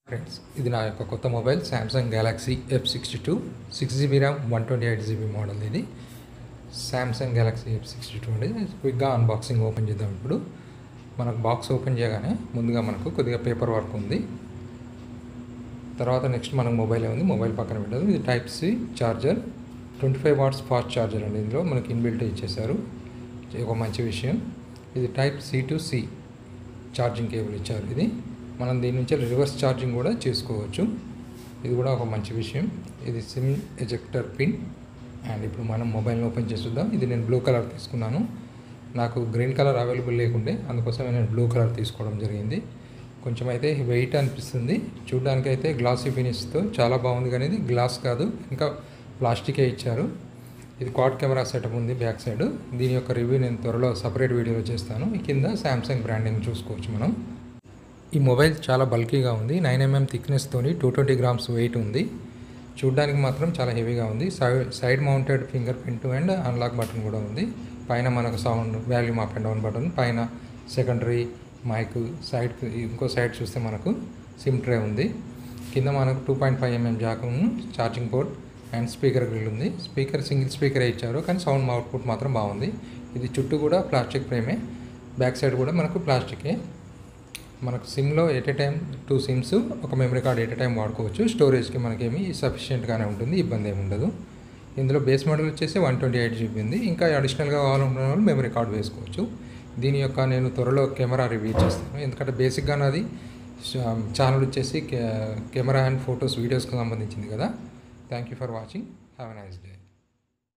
friends ఇది నా యొక్క కొత్త mobile Samsung Galaxy F sixty two six GB RAM one twenty eight GB model ఇది Samsung Galaxy F sixty two అండి క్విక్గా అన్బాక్సింగ్ ఓపెన్ చేద్దాం ఇప్పుడు మనకు బాక్స్ ఓపెన్ చేయగానే ముందుగా మనకు కొద్దిగా పేపర్ వర్క్ ఉంది తర్వాత నెక్స్ట్ మనకు మొబైల్ ఉంది మొబైల్ పక్కన పెట్టదు ఇది type C charger twenty five watts fast charger అండి ఇందులో మనకి ఇన్బిల్ట్ ఇచ్చేసారు ఇది ఒక మంచి విషయం ఇది type C to C charging cable ఇచ్చారు ఇది మనం దీని నుంచి రివర్స్ ఛార్జింగ్ కూడా చేసుకోవచ్చు ఇది కూడా ఒక మంచి విషయం ఇది సిమ్ ఎజెక్టర్ పిన్ అండ్ ఇప్పుడు మనం మొబైల్ని ఓపెన్ చేద్దాం ఇది నేను బ్లూ కలర్ తీసుకున్నాను నాకు గ్రీన్ కలర్ అవైలబుల్ లేకుండే అందుకోసం నేను బ్లూ కలర్ తీసుకోవడం జరిగింది కొంచెం అయితే వెయిట్ అనిపిస్తుంది చూడడానికి అయితే గ్లాసీ ఫినిష్తో చాలా బాగుంది కానీ ఇది గ్లాస్ కాదు ఇంకా ప్లాస్టికే ఇచ్చారు ఇది క్వాడ్ కెమెరా సెటప్ ఉంది బ్యాక్ సైడ్ దీని యొక్క రివ్యూ నేను త్వరలో సపరేట్ వీడియోలో చేస్తాను ఈ కింద శాంసంగ్ బ్రాండింగ్ చూసుకోవచ్చు మనం ఈ మొబైల్ చాలా బల్కీగా ఉంది నైన్ ఎంఎం థిక్నెస్తోని టూ ట్వంటీ గ్రామ్స్ వెయిట్ ఉంది చూడడానికి మాత్రం చాలా హెవీగా ఉంది side side mounted fingerprint and unlock button కూడా ఉంది పైన మనకు sound volume up and down button పైన సెకండరీ మైక్ సైడ్ ఇంకో సైడ్ చూస్తే మనకు సిమ్ ట్రే ఉంది కింద మనకు two point five mm jack charging port and speaker grill ఉంది స్పీకర్ సింగిల్ స్పీకరే ఇచ్చారు కానీ సౌండ్ అవుట్పుట్ మాత్రం బాగుంది ఇది చుట్టూ కూడా ప్లాస్టిక్ ఫ్రేమే బ్యాక్ సైడ్ కూడా మనకు ప్లాస్టికే మనకు సిమ్లో at a time two SIMs ఒక memory card at a time వాడుకోవచ్చు స్టోరేజ్కి మనకేమి సఫిషియెంట్గానే ఉంటుంది ఇబ్బంది ఏమి ఉండదు ఇందులో బేస్ మోడల్ వచ్చేసి వన్ ట్వంటీ ఎయిట్ జీబీ ఉంది ఇంకా అడిషనల్గా కావాలనుకున్న వాళ్ళు మెమరీ కార్డ్ వేసుకోవచ్చు దీని యొక్క నేను త్వరలో కెమెరా రివ్యూ చేస్తాను ఎందుకంటే బేసిక్గా నాది ఛానల్ వచ్చేసి కెమెరా అండ్ ఫొటోస్ వీడియోస్కి సంబంధించింది కదా thank you for watching have a nice day